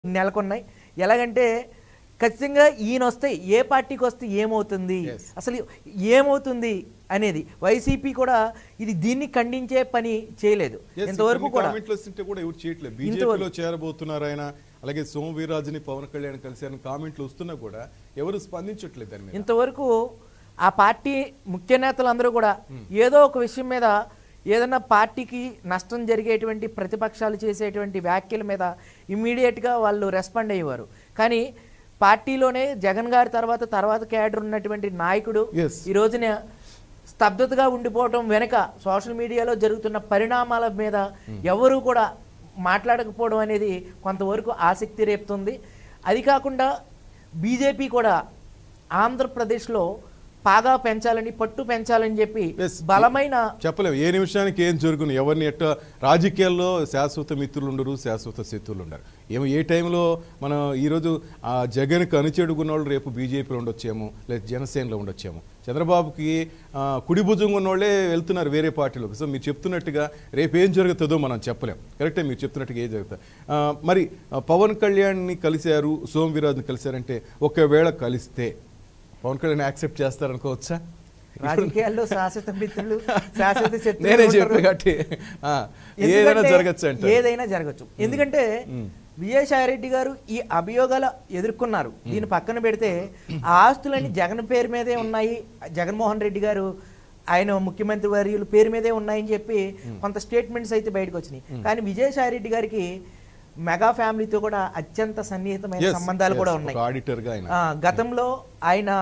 నెలకొన్నాయి ఎలాగంటే ఖచ్చితంగా ఈయన వస్తే ఏ పార్టీకి వస్తే ఏమవుతుంది Yes. అసలు ఏమవుతుంది అనేది వైసీపీ కూడా ఇది దీన్ని ఖండించే పని చేయలేదు Yes, ఇంతవరకు కొన్ని కూడా కామెంట్లు వస్తుంటే కూడా ఎవరు చేయట్లేదు ఇంతవరకు- బీజేపీలో చేరబోతున్నారు ఆయన అలాగే సోము వీర్రాజుని పవన్ కళ్యాణ్ కలిసి కామెంట్లు వస్తున్నా కూడా ఎవరు స్పందించట్లేదు దాని మీద ఇంతవరకు ఆ పార్టీ ముఖ్య నేతలందరూ కూడా ఏదో ఒక విషయం మీద ఏదైనా పార్టీకి నష్టం జరిగేటువంటి ప్రతిపక్షాలు చేసేటువంటి వ్యాఖ్యల మీద ఇమ్మీడియట్గా వాళ్ళు రెస్పాండ్ అయ్యేవారు కానీ పార్టీలోనే జగన్ గారి తర్వాత తర్వాత క్యాడర్ ఉన్నటువంటి నాయకుడు Yes. ఈ రోజున స్తబ్దతగా ఉండిపోవటం వెనుక సోషల్ మీడియాలో జరుగుతున్న పరిణామాల మీద ఎవరు కూడా మాట్లాడకపోవడం అనేది కొంతవరకు ఆసక్తి రేపుతుంది అది కాకుండా బీజేపీ కూడా ఆంధ్రప్రదేశ్లో పాగా పెంచాలని పట్టు పెంచాలని చెప్పి Yes. బలమైన చెప్పలేము ఏ నిమిషానికి ఏం జరుగును ఎవరిని ఎట్ట రాజకీయాల్లో శాశ్వత మిత్రులు ఉండరు శాశ్వత శత్రులు ఉండరు ఏమో ఏ టైంలో మనం ఈరోజు ఆ జగన్కి అనుచేడుకున్న వాళ్ళు రేపు బీజేపీలో ఉండొచ్చేమో లేదా జనసేనలో ఉండొచ్చేమో చంద్రబాబుకి ఆ, కుడి భుజంగా ఉన్నోళ్ళే వెళ్తున్నారు వేరే పార్టీలోకి సో మీరు చెప్తున్నట్టుగా రేపు ఏం జరుగుతుందో మనం చెప్పలేం కరెక్టే మీరు చెప్తున్నట్టుగా ఏం జరుగుతుంది ఆ, మరి ఆ, పవన్ కళ్యాణ్ని కలిశారు సోమ్ వీరాజ్ని కలిశారంటే ఒకవేళ కలిస్తే పవన్ కళ్యాణ్ యాక్సెప్ట్ చేస్తారనుకోవచ్చా రాజకీయాల్లో శాశ్వత మిత్రులు శాశ్వత శత్రువులు నేనే ఉండరు. చెప్పా కాబట్టి ఆ, ఏదైనా ఎందుకంటే జరగచ్చు అంట ఏదైనా జరగచ్చు ఎందుకంటే విజయసాయి రెడ్డి గారు ఈ అభియోగాలు ఎదుర్కొన్నారు దీన్ని పక్కన పెడితే ఆ ఆస్తులన్నీ జగన్ పేరు మీదే ఉన్నాయి జగన్మోహన్ రెడ్డి గారు ఆయన ముఖ్యమంత్రి వర్యులు పేరు మీదే ఉన్నాయని చెప్పి కొంత స్టేట్మెంట్స్ అయితే బయటకు వచ్చినాయి కానీ విజయసాయి రెడ్డి గారికి మెగా ఫ్యామిలీతో కూడా అత్యంత సన్నిహితమైన Yes, సంబంధాలు కూడా yes, ఉన్నాయి ఒక ఆడిటర్ గా ఆయన ఆ, గతంలో ఆయన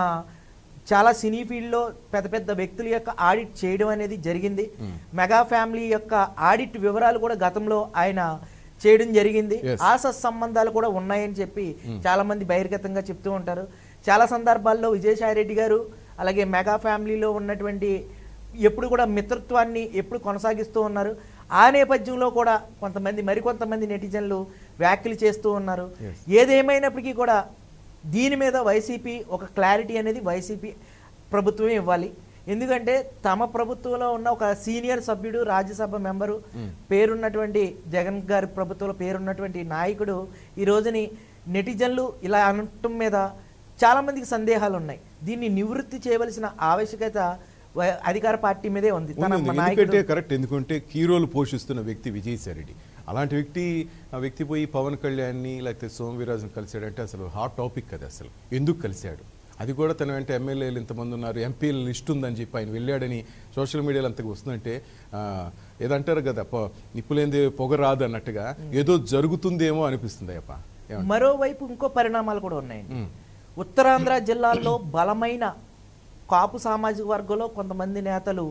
చాలా సినీ ఫీల్డ్లో పెద్ద పెద్ద వ్యక్తుల యొక్క ఆడిట్ చేయడం అనేది జరిగింది మెగా ఫ్యామిలీ యొక్క ఆడిట్ వివరాలు కూడా గతంలో ఆయన చేయడం జరిగింది Yes. ఆ సత్సంబంధాలు కూడా ఉన్నాయని చెప్పి చాలా మంది బహిర్గతంగా చెప్తూ ఉంటారు చాలా సందర్భాల్లో విజయసాయి రెడ్డి గారు అలాగే మెగా ఫ్యామిలీలో ఉన్నటువంటి ఎప్పుడు కూడా మిత్రత్వాన్ని ఎప్పుడు కొనసాగిస్తూ ఉన్నారు ఆ నేపథ్యంలో కూడా కొంతమంది మరికొంతమంది నెటిజన్లు వ్యాఖ్యలు చేస్తూ ఉన్నారు Yes. ఏదేమైనప్పటికీ కూడా దీని మీద వైసీపీ ఒక క్లారిటీ అనేది వైసీపీ ప్రభుత్వమే ఇవ్వాలి ఎందుకంటే తమ ప్రభుత్వంలో ఉన్న ఒక సీనియర్ సభ్యుడు రాజ్యసభ మెంబరు పేరున్నటువంటి జగన్ గారి ప్రభుత్వంలో పేరున్నటువంటి నాయకుడు ఈ రోజుని నెటిజన్లు ఇలా అనటం మీద చాలా మందికి సందేహాలు ఉన్నాయి దీన్ని నివృత్తి చేయవలసిన ఆవశ్యకత వై- అధికార పార్టీ మీదే ఉంది తన ఉంది, ఉంది. నాయకుడు ఎందుకంటే కరెక్ట్ ఎందుకంటే కీరోలు పోషిస్తున్న వ్యక్తి విజయసాయి రెడ్డి అలాంటి వ్యక్తి ఆ వ్యక్తి పోయి పవన్ కళ్యాణ్ని లేకపోతే సోమ వీరాజుని కలిశాడంటే అసలు హాట్ టాపిక్ కదా అసలు ఎందుకు కలిశాడు అది కూడా తన వెంట ఎమ్మెల్యేలు ఇంతమంది ఉన్నారు ఎంపీల లిస్ట్ ఉందని చెప్పి ఆయన వెళ్ళాడని సోషల్ మీడియాలో అంతగా వస్తుందంటే ఆ, ఏదంటారు కదా పొ- నిప్పులేంది పొగ రాదు అన్నట్టుగా ఏదో జరుగుతుందేమో అనిపిస్తుంది అప్ప ఏమంటారు? మరోవైపు ఇంకో పరిణామాలు కూడా ఉన్నాయండి ఉమ్. ఉత్తరాంధ్ర జిల్లాల్లో బలమైన కాపు సామాజిక వర్గంలో కొంతమంది నేతలు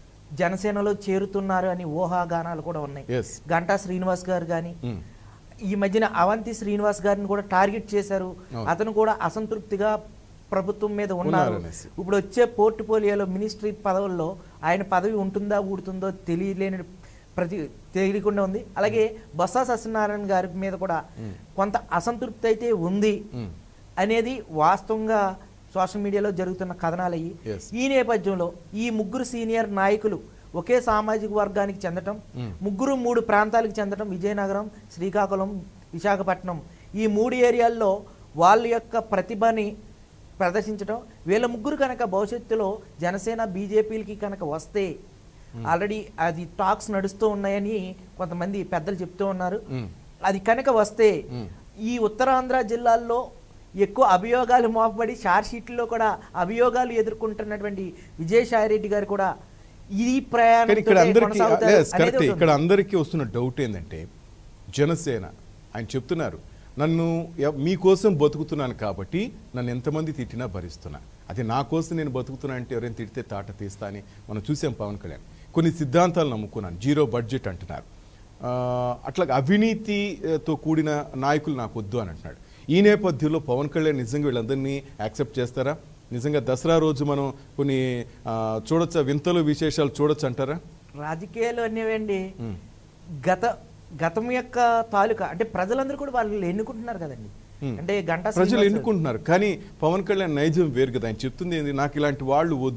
జనసేనలో చేరుతున్నారు అని ఊహాగానాలు కూడా ఉన్నాయి Yes. గంటా శ్రీనివాస్ గారు కానీ ఉమ్. ఈ మధ్యన అవంతి శ్రీనివాస్ గారిని కూడా టార్గెట్ చేశారు అవును. అతను కూడా అసంతృప్తిగా ప్రభుత్వం మీద ఉన్నారు ఉన్నారనేసి. ఇప్పుడు వచ్చే పోర్ట్ఫోలియోలో మినిస్ట్రీ పదవుల్లో ఆయన పదవి ఉంటుందా ఊడుతుందో తెలియలేని ప్రతి తెలియకుండా ఉంది అలాగే బొత్స సత్యనారాయణ గారి మీద కూడా కొంత అసంతృప్తి అయితే ఉంది ఉమ్. అనేది వాస్తవంగా సోషల్ మీడియాలో జరుగుతున్న కథనాలు అయ్యి Yes. ఈ నేపథ్యంలో ఈ ముగ్గురు సీనియర్ నాయకులు ఒకే సామాజిక వర్గానికి చెందటం Mm. ముగ్గురు మూడు ప్రాంతాలకు చెందటం విజయనగరం శ్రీకాకుళం విశాఖపట్నం ఈ మూడు ఏరియాల్లో వాళ్ళ యొక్క ప్రతిభని ప్రదర్శించడం వీళ్ళ ముగ్గురు కనుక భవిష్యత్తులో జనసేన బీజేపీలకి కనుక వస్తే ఆల్రెడీ అది టాక్స్ నడుస్తూ ఉన్నాయని కొంతమంది పెద్దలు చెప్తూ ఉన్నారు ఉమ్. అది కనుక వస్తే మ్మ్. ఈ ఉత్తరాంధ్ర జిల్లాల్లో ఎక్కువ అభియోగాలు మోపబడి షార్ట్ షీట్లో కూడా అభియోగాలు ఎదుర్కొంటున్నటువంటి విజయసాయి రెడ్డి గారు కూడా ఈ ప్రయాణం కానీ ఇక్కడ అందరికీ కరెక్ట్ ఇక్కడ అందరికీ వస్తున్న డౌట్ ఏంటంటే జనసేన ఆయన చెప్తున్నారు నన్ను ఎవ- మీకోసం బతుకుతున్నాను కాబట్టి నన్ను ఎంతమంది తిట్టినా భరిస్తున్నా అది నా కోసం నేను బతుకుతున్నా అంటే ఎవరైనా తిడితే తాట తీస్తా అని మనం చూసాం పవన్ కళ్యాణ్ కొన్ని సిద్ధాంతాలు నమ్ముకున్నాను జీరో బడ్జెట్ అంటున్నారు ఆ, అట్లా అవినీతితో కూడిన నాయకులు నాకు వద్దు అని అంటున్నాడు ఈ నేపథ్యంలో పవన్ కళ్యాణ్ నిజంగా వీళ్ళందరినీ యాక్సెప్ట్ చేస్తారా నిజంగా దసరా రోజు మనం కొన్ని ఆ, చూడొచ్చా వింతలు విశేషాలు చూడొచ్చు అంటారా రాజకీయాలు అనేవండి మ్మ్. గత గతం యొక్క తాలూకా అంటే ప్రజలందరూ కూడా వాళ్ళు ఎన్నుకుంటున్నారు కదండి మ్మ్. అంటే గంట ప్రజలు ఎన్నుకుంటున్నారు కానీ పవన్ కళ్యాణ్ నైజం వేరు కదా ఆయన చెప్తుంది ఏంది నాకు ఇలాంటి వాళ్ళు వద్దు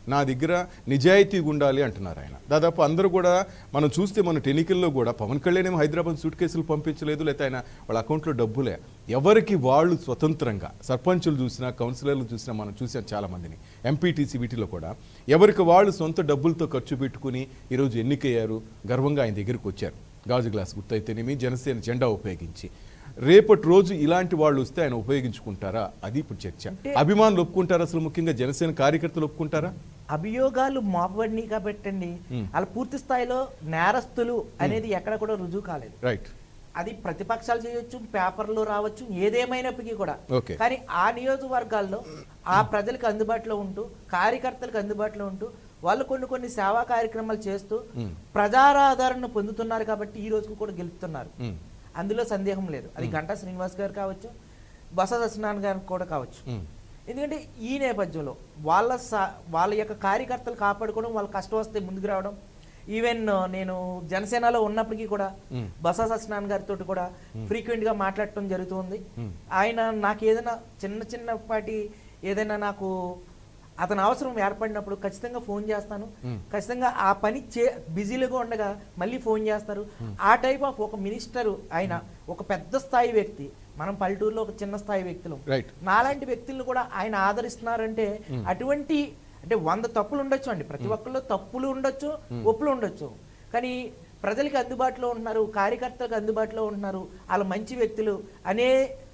నా దగ్గర నిజాయితీగా ఉండాలి అంటున్నారు ఆయన దాదాపు అందరూ కూడా మనం చూస్తే మన ఎన్నికల్లో కూడా పవన్ కళ్యాణ్ ఏమో హైదరాబాద్ సూట్ కేసులు పంపించలేదు లేకపోతే ఆయన వాళ్ళ అకౌంట్లో డబ్బులే ఎవరికి వాళ్ళు స్వతంత్రంగా సర్పంచులు చూసినా కౌన్సిలర్లు చూసినా మనం చూసాం చాలా మందిని ఎంపీటీసీ వీటిలో కూడా ఎవరికి వాళ్ళు సొంత డబ్బులతో ఖర్చు పెట్టుకుని ఈరోజు ఎన్నికయ్యారు గర్వంగా ఆయన దగ్గరికి వచ్చారు గాజు గ్లాస్ గుర్తయితేనేమి జనసేన జెండా ఉపయోగించి రేపటి రోజు ఇలాంటి వాళ్ళు వస్తే ఆయన ఉపయోగించుకుంటారా అది ఇప్పుడు చర్చ అంటే- అభిమానులు ఒప్పుకుంటారా అసలు ముఖ్యంగా జనసేన కార్యకర్తలు ఒప్పుకుంటారా అభియోగాలు మోపబడినాయి కాబట్టండి Hmm. వాళ్ళ పూర్తి స్థాయిలో నేరస్తులు అనేది ఎక్కడ కూడా రుజువు కాలేదు రైట్ అది ప్రతిపక్షాలు చేయొచ్చు పేపర్లో రావచ్చు ఏదేమైనప్పటికీ కూడా Okay. కానీ ఆ నియోజకవర్గాల్లో ఆ ప్రజలకు అందుబాటులో ఉంటూ కార్యకర్తలకు అందుబాటులో ఉంటూ వాళ్ళు కొన్ని కొన్ని సేవా కార్యక్రమాలు చేస్తూ Hmm. ప్రజారాదరణ పొందుతున్నారు కాబట్టి ఈ రోజుకు కూడా గెలుపుతున్నారు ఉమ్, అందులో సందేహం లేదు అది గంటా శ్రీనివాస్ గారు కావచ్చు బస సత్యనారాయణ గారు కూడా కావచ్చు ఉమ్, ఎందుకంటే ఈ నేపథ్యంలో వాళ్ళ సా- వాళ్ళ యొక్క కార్యకర్తలు కాపాడుకోవడం వాళ్ళ కష్టం వస్తే ముందుకు రావడం ఈవెన్ నేను జనసేనలో ఉన్నప్పటికీ కూడా మ్మ్. బసా సత్యనారాయణ గారితో కూడా ఫ్రీక్వెంట్ గా మాట్లాడటం జరుగుతుంది మ్మ్. ఆయన నాకు ఏదైనా చిన్న చిన్నపాటి ఏదైనా నాకు అతని అవసరం ఏర్పడినప్పుడు ఖచ్చితంగా ఫోన్ చేస్తాను మ్మ్. ఖచ్చితంగా ఆ పని చే బిజీలుగా ఉండగా మళ్ళీ ఫోన్ చేస్తారు ఆ టైప్ ఆఫ్ ఒక మినిస్టర్ ఆయన ఒక పెద్ద స్థాయి వ్యక్తి మనం పల్లెటూరులో ఒక చిన్న స్థాయి వ్యక్తులు రైట్ నాలాంటి వ్యక్తులను కూడా ఆయన ఆదరిస్తున్నారంటే అటువంటి అంటే వంద తప్పులు ఉండొచ్చు అండి ప్రతి ఒక్కళ్ళు తప్పులు ఉండొచ్చు ఒప్పులు ఉండొచ్చు కానీ ప్రజలకు అందుబాటులో ఉంటున్నారు కార్యకర్తలకు అందుబాటులో ఉంటున్నారు వాళ్ళ మంచి వ్యక్తులు అనే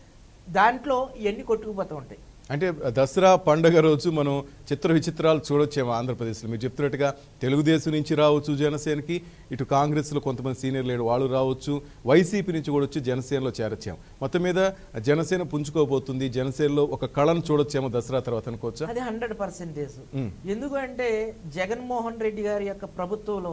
దాంట్లో ఇవన్నీ కొట్టుకుపోతూ ఉంటాయి అంటే దసరా పండగ రోజు మనం చిత్ర విచిత్రాలు చూడొచ్చేమో ఆంధ్రప్రదేశ్లో మీరు చెప్తున్నట్టుగా తెలుగుదేశం నుంచి రావచ్చు జనసేనకి ఇటు కాంగ్రెస్లో కొంతమంది సీనియర్ లీడర్ వాళ్ళు రావచ్చు వైసీపీ నుంచి కూడా వచ్చి జనసేనలో చేరొచ్చాము మొత్తం మీద జనసేన పుంజుకోబోతుంది జనసేనలో ఒక కళను చూడొచ్చేమో దసరా తర్వాత అనుకోవచ్చా అది హండ్రెడ్ పర్సెంటేజ్ మ్మ్. ఎందుకంటే జగన్మోహన్ రెడ్డి గారి యొక్క ప్రభుత్వంలో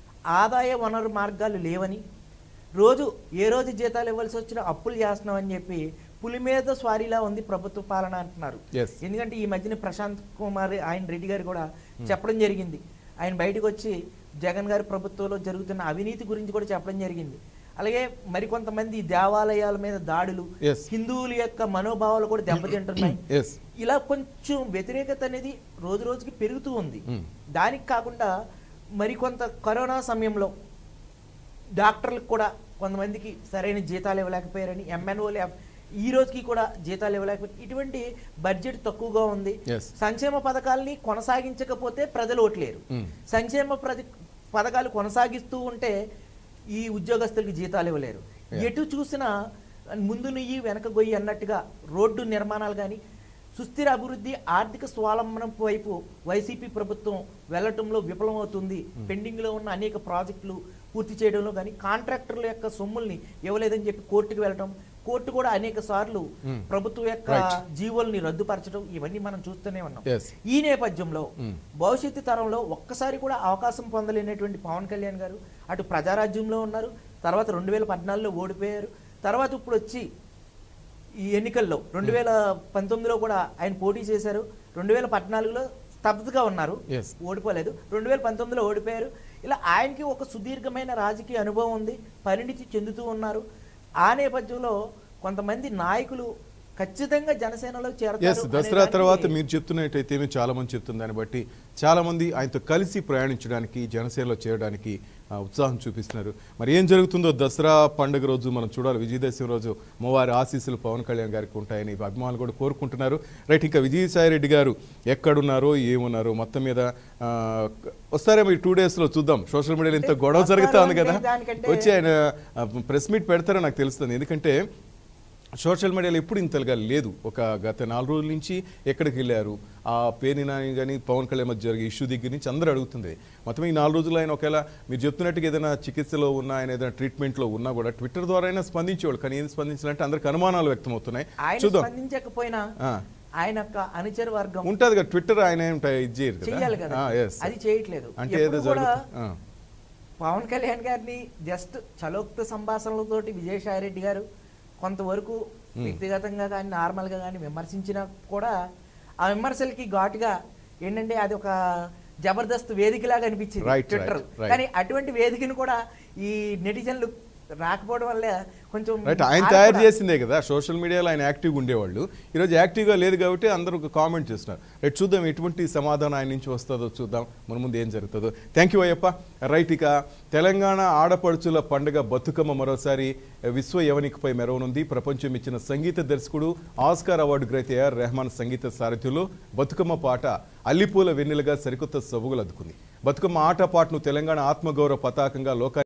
ఆదాయ వనరు మార్గాలు లేవని రోజు ఏ రోజు జీతాలు ఇవ్వాల్సి వచ్చినా అప్పులు చేస్తున్నామని చెప్పి పులి మీద స్వారీలా ఉంది ప్రభుత్వ పాలన అంటున్నారు Yes. ఎందుకంటే ఈ మధ్యన ప్రశాంత్ కుమార్ ఆయన రెడ్డి గారు కూడా చెప్పడం జరిగింది ఆయన బయటకు వచ్చి జగన్ గారి ప్రభుత్వంలో జరుగుతున్న అవినీతి గురించి కూడా చెప్పడం జరిగింది అలాగే మరికొంతమంది దేవాలయాల మీద దాడులు Yes. హిందువుల యొక్క మనోభావాలు కూడా దెబ్బతింటున్నాయి ఎస్ ఇలా కొంచెం వ్యతిరేకత అనేది రోజు రోజుకి పెరుగుతూ ఉంది మ్మ్. దానికి కాకుండా మరికొంత కరోనా సమయంలో డాక్టర్లకు కూడా కొంతమందికి సరైన జీతాలు ఇవ్వలేకపోయారని ఎంఎన్ఓలు ఈ రోజుకి కూడా జీతాలు ఇవ్వలేకపోయారు ఇటువంటి బడ్జెట్ తక్కువగా ఉంది Yes. సంక్షేమ పథకాల్ని కొనసాగించకపోతే ప్రజలు ఓట్లేరు మ్మ్. సంక్షేమ ప్రతి పథకాలు కొనసాగిస్తూ ఉంటే ఈ ఉద్యోగస్తులకి జీతాలు ఇవ్వలేరు Yeah. ఎటు చూసినా ముందు నుయ్యి వెనక గొయ్యి అన్నట్టుగా రోడ్డు నిర్మాణాలు కానీ సుస్థిర అభివృద్ధి ఆర్థిక స్వావలంబనం వైపు వైసీపీ ప్రభుత్వం వెళ్లటంలో విఫలమవుతుంది పెండింగ్లో ఉన్న అనేక ప్రాజెక్టులు పూర్తి చేయడంలో కానీ కాంట్రాక్టర్ల యొక్క సొమ్ముల్ని ఇవ్వలేదని చెప్పి కోర్టుకు వెళ్ళటం కోర్టు కూడా అనేక సార్లు Hmm. ప్రభుత్వం యొక్క Right. జీవోల్ని రద్దుపరచడం ఇవన్నీ మనం చూస్తూనే ఉన్నాం Yes. ఈ నేపథ్యంలో Hmm. భవిష్యత్తు తరంలో ఒక్కసారి కూడా అవకాశం పొందలేనటువంటి పవన్ కళ్యాణ్ గారు అటు ప్రజారాజ్యంలో ఉన్నారు తర్వాత రెండు వేల పద్నాలుగులో ఓడిపోయారు తర్వాత ఇప్పుడు వచ్చి ఈ ఎన్నికల్లో రెండు వేల పంతొమ్మిదిలో కూడా ఆయన పోటీ చేశారు రెండు వేల పద్నాలుగులో స్తబ్దతగా ఉన్నారు Yes. ఓడిపోలేదు రెండు వేల పంతొమ్మిదిలో ఓడిపోయారు ఇలా ఆయనకి ఒక సుదీర్ఘమైన రాజకీయ అనుభవం ఉంది పరిణితి చెందుతూ ఉన్నారు ఆ నేపథ్యంలో కొంతమంది నాయకులు ఖచ్చితంగా జనసేనలో ఎస్ చేరతారు అనే దసరా దానికి- తర్వాత మీరు చెప్తున్నట్టయితే ఏమీ చాలా మంది చెప్తుంది దాన్ని బట్టి చాలా మంది ఆయనతో కలిసి ప్రయాణించడానికి జనసేనలో చేరడానికి ఆ, ఉత్సాహం చూపిస్తున్నారు మరి ఏం జరుగుతుందో దసరా పండుగ రోజు మనం చూడాలి విజయదశమి రోజు అమ్మవారి ఆశీస్సులు పవన్ కళ్యాణ్ గారికి ఉంటాయని అభిమానులు కూడా కోరుకుంటున్నారు రైట్ ఇంకా విజయసాయి రెడ్డి గారు ఎక్కడున్నారో ఏమున్నారో మొత్తం మీద ఆ, వస్తారేమో ఈ టూ డేస్లో చూద్దాం సోషల్ మీడియాలో ఇంత గొడవ వస్తారు జరుగుతా ఉంది అంటే కదా దానికంటే- వచ్చి ఆయన ప్రెస్ మీట్ పెడతారో నాకు తెలుస్తుంది ఎందుకంటే సోషల్ మీడియాలో ఎప్పుడు ఇంతగా లేదు ఒక గత నాలుగు రోజుల నుంచి ఎక్కడికి వెళ్ళారు ఆ పేరు నాని కానీ పవన్ కళ్యాణ్ మధ్య జరిగే ఇష్యూ దగ్గర నుంచి అందరూ అడుగుతుంది మొత్తం ఈ నాలుగు రోజులు ఆయన ఒకవేళ మీరు చెప్తున్నట్టుగా ఏదైనా చికిత్సలో ఉన్నా ఆయన ఏదైనా ట్రీట్మెంట్లో ఉన్నా కూడా ట్విట్టర్ ద్వారా అయినా స్పందించేవాళ్ళు కానీ ఏం స్పందించాలంటే అందరికి అనుమానాలు వ్యక్తమవుతున్నాయి ఆయన చూద్దాం స్పందించకపోయినా ఆ. ఆయన యొక్క అనుచర వర్గం ఉంటుంది కదా ట్విట్టర్ ఆయన ఏం టై- ఇది చేయరు చెయ్యాలి కదా కదా yes. అది చేయట్లేదు అంటే ఎప్పుడు ఏదో కూడా జరుగుతుంది ఆ. పవన్ కళ్యాణ్ గారిని జస్ట్ చలోక్త సంభాషణలతోటి విజయసాయి రెడ్డి గారు కొంతవరకు వ్యక్తిగతంగా కానీ నార్మల్గా కానీ విమర్శించినా కూడా ఆ విమర్శలకి ఘాటుగా ఏంటంటే అది ఒక జబర్దస్త్ వేదికలాగా అనిపించింది Right, ట్విట్టర్ right, right. కానీ అటువంటి వేదికను కూడా ఈ నెటిజన్లు రాకపోవడం వల్ల కొంచెం రైట్ ఆయన ఆయన తయారు కూడా- చేసిందే కదా సోషల్ మీడియాలో ఆయన యాక్టివ్గా ఉండేవాళ్ళు ఈరోజు యాక్టివ్గా లేదు కాబట్టి అందరూ ఒక కామెంట్ చేస్తున్నారు రైట్ చూద్దాం ఎటువంటి సమాధానం ఆయన నుంచి వస్తుందో చూద్దాం మన ముందు ఏం జరుగుతుందో థ్యాంక్ యూ అయ్యప్ప రైట్ ఇక తెలంగాణ ఆడపడుచుల పండుగ బతుకమ్మ మరోసారి విశ్వ యవనికపై మెరవనుంది ప్రపంచం ఇచ్చిన సంగీత దర్శకుడు ఆస్కార్ అవార్డు గ్రహీత ఏఆర్ రెహమాన్ సంగీత సారథ్యంలో బతుకమ్మ పాట అల్లిపూల వెన్నెలుగా సరికొత్త సొబగులు అద్దుకుంది బతుకమ్మ ఆట పాటను తెలంగాణ ఆత్మగౌరవ పతాకంగా లోకా